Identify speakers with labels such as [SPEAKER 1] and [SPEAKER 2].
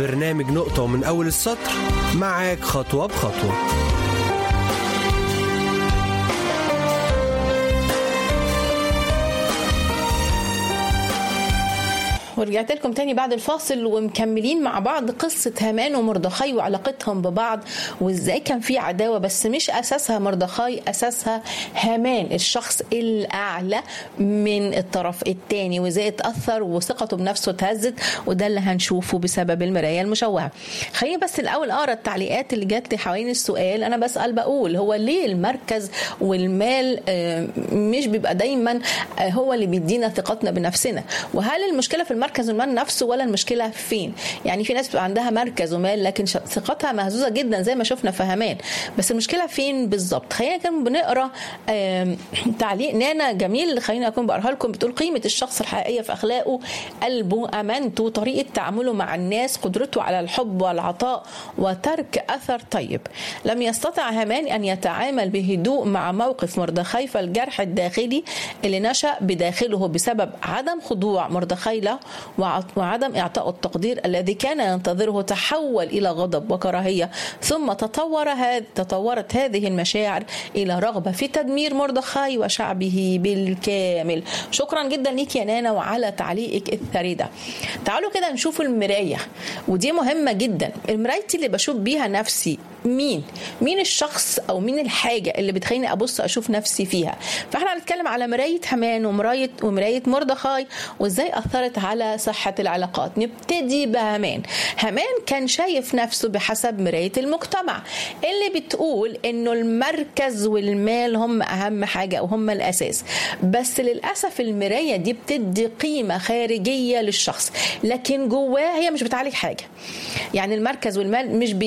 [SPEAKER 1] برنامج نقطة ومن أول السطر معاك خطوة بخطوة
[SPEAKER 2] ورجعت لكم تاني بعد الفاصل ومكملين مع بعض قصة هامان ومردخاي وعلاقتهم ببعض وازاي كان في عداوة بس مش أساسها مردخاي أساسها هامان الشخص الأعلى من الطرف التاني وازاي اتأثر وثقته بنفسه اتهزت وده اللي هنشوفه بسبب المراية المشوهة خليني بس الأول أقرأ التعليقات اللي جات لي حوالين السؤال أنا بسأل بقول هو ليه المركز والمال آه، مش بيبقى دايما آه، هو اللي بيدينا ثقتنا بنفسنا وهل المشكلة في المركز والمال نفسه ولا المشكله فين يعني في ناس بتبقى عندها مركز ومال لكن ش- ثقتها مهزوزه جدا زي ما شفنا في هامان بس المشكله فين بالظبط خلينا كده بنقرا آم، تعليق نانا جميل خلينا اكون بقراها لكم بتقول قيمه الشخص الحقيقيه في اخلاقه قلبه امانته طريقه تعامله مع الناس قدرته على الحب والعطاء وترك اثر طيب لم يستطع هامان ان يتعامل بهدوء مع موقف مردخاي فالجرح الداخلي اللي نشا بداخله بسبب عدم خضوع مردخاي له وع- وعدم اعطاء التقدير الذي كان ينتظره تحول الى غضب وكراهيه ثم تطور هذ تطورت هذه المشاعر الى رغبه في تدمير مردخاي وشعبه بالكامل شكرا جدا ليك يا نانا وعلى تعليقك الثري ده تعالوا كده نشوف المرايه ودي مهمه جدا المرايتي اللي بشوف بيها نفسي مين مين الشخص او مين الحاجه اللي بتخليني ابص اشوف نفسي فيها فاحنا هنتكلم على مرايه هامان ومرايه ومرايه مردخاي وازاي اثرت على صحه العلاقات نبتدي بهامان هامان كان شايف نفسه بحسب مرايه المجتمع اللي بتقول انه المركز والمال هم اهم حاجه او هم الاساس بس للاسف المرايه دي بتدي قيمه خارجيه للشخص لكن جواه هي مش بتعالج حاجه يعني المركز والمال مش بي